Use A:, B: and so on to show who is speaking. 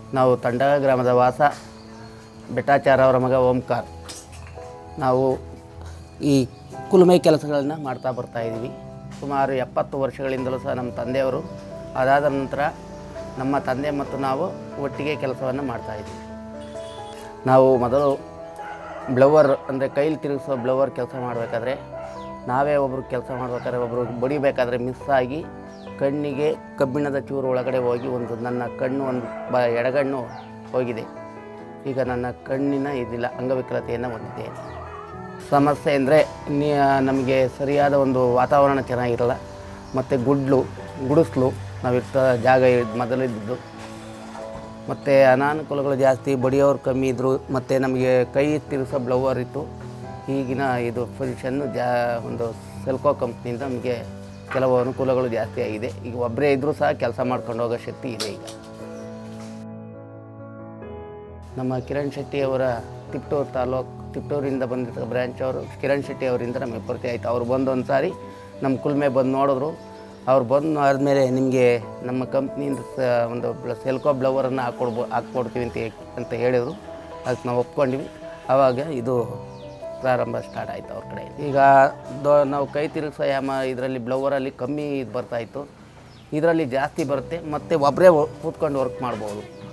A: ನಾವು ತಂಡ ಗ್ರಾಮದ ವಾಸ ಬೆಟ್ಟಾಚಾರ ಅವರ ಮಗ ಓಂಕಾರ್ ನಾವು ಈ ಕುಲುಮೆ ಕೆಲಸಗಳನ್ನ ಮಾಡ್ತಾ ಬರ್ತಾ ಇದ್ದೀವಿ ಸುಮಾರು ಎಪ್ಪತ್ತು ವರ್ಷಗಳಿಂದಲೂ ಸಹ ನಮ್ಮ ತಂದೆಯವರು ಅದಾದ ನಂತರ ನಮ್ಮ ತಂದೆ ಮತ್ತು ನಾವು ಒಟ್ಟಿಗೆ ಕೆಲಸವನ್ನು ಮಾಡ್ತಾಯಿದ್ವಿ ನಾವು ಮೊದಲು ಬ್ಲವರ್ ಅಂದರೆ ಕೈಲಿ ತಿರುಗಿಸೋ ಬ್ಲವರ್ ಕೆಲಸ ಮಾಡಬೇಕಾದ್ರೆ ನಾವೇ ಒಬ್ಬರು ಕೆಲಸ ಮಾಡಬೇಕಾದ್ರೆ ಒಬ್ಬರು ಬಡಿಬೇಕಾದ್ರೆ ಮಿಸ್ ಆಗಿ ಕಣ್ಣಿಗೆ ಕಬ್ಬಿಣದ ಚೂರು ಒಳಗಡೆ ಹೋಗಿ ಒಂದು ನನ್ನ ಕಣ್ಣು ಒಂದು ಬ ಎಡಗಣ್ಣು ಹೋಗಿದೆ ಈಗ ನನ್ನ ಕಣ್ಣಿನ ಇದಿಲ್ಲ ಅಂಗವಿಕಲತೆಯನ್ನು ಹೊಂದಿದ್ದೇನೆ ಸಮಸ್ಯೆ ಅಂದರೆ ನಮಗೆ ಸರಿಯಾದ ಒಂದು ವಾತಾವರಣ ಚೆನ್ನಾಗಿರಲ್ಲ ಮತ್ತು ಗುಡ್ಲು ಗುಡಿಸ್ಲು ನಾವಿರ್ತ ಜಾಗ ಇದ್- ಮೊದಲಿದ್ದು ಮತ್ತು ಅನಾನುಕೂಲಗಳು ಜಾಸ್ತಿ ಬಡಿಯೋರು ಕಮ್ಮಿ ಇದ್ದರು ಮತ್ತು ನಮಗೆ ಕೈ ತಿರುಗಿಸೋ ಬ್ಲವರ್ ಇತ್ತು ಈಗಿನ ಇದು ಪೊಸಿಷನ್ನು ಜಾ ಒಂದು ಸೆಲ್ಕೋ ಕಂಪ್ನಿಯಿಂದ ನಮಗೆ ಕೆಲವು ಅನುಕೂಲಗಳು ಜಾಸ್ತಿ ಆಗಿದೆ ಈಗ ಒಬ್ಬರೇ ಇದ್ದರೂ ಸಹ ಕೆಲಸ ಮಾಡ್ಕೊಂಡು ಹೋಗೋ ಶಕ್ತಿ ಇದೆ ಈಗ ನಮ್ಮ ಕಿರಣ್ ಶೆಟ್ಟಿ ಅವರ ತಿಪ್ಟೂರು ತಾಲೂಕು ತಿಪ್ಟೂರಿಂದ ಬಂದಿದ್ದ ಬ್ರ್ಯಾಂಚ್ ಅವರು ಕಿರಣ್ ಶೆಟ್ಟಿ ಅವರಿಂದ ನಮಗೆ ಪರಿಚಯ ಆಯಿತು ಅವ್ರು ಬಂದು ಒಂದು ಸಾರಿ ನಮ್ಮ ಕುಲ್ಮೆ ಬಂದು ನೋಡಿದ್ರು ಅವ್ರು ಬಂದು ಆದಮೇಲೆ ನಿಮಗೆ ನಮ್ಮ ಕಂಪ್ನಿಯಿಂದ ಸ ಒಂದು ಬ್ಲ- ಸೆಲ್ಕೋ ಬ್ಲವರನ್ನು ಹಾಕ್ಕೊಡ್ಬೋ ಹಾಕ್ಕೊಡ್ತೀವಿ ಅಂತ ಹೇ- ಅಂತ ಹೇಳಿದರು ಅದಕ್ಕೆ ನಾವು ಒಪ್ಕೊಂಡ್ವಿ ಆವಾಗ ಇದು ಪ್ರಾರಂಭ ಸ್ಟಾರ್ಟ್ ಆಯಿತು ಅವ್ರ ಕಡೆ ಈಗ ದೊ ನಾವು ಕೈ ತಿರುಗಿಸೋ ಯಾಮ ಇದರಲ್ಲಿ ಬ್ಲವರಲ್ಲಿ ಕಮ್ಮಿ ಇದು ಬರ್ತಾಯಿತ್ತು ಇದರಲ್ಲಿ ಜಾಸ್ತಿ ಬರುತ್ತೆ ಮತ್ತು ಒಬ್ಬರೇ ಕೂತ್ಕೊಂಡು ವರ್ಕ್ ಮಾಡ್ಬೋದು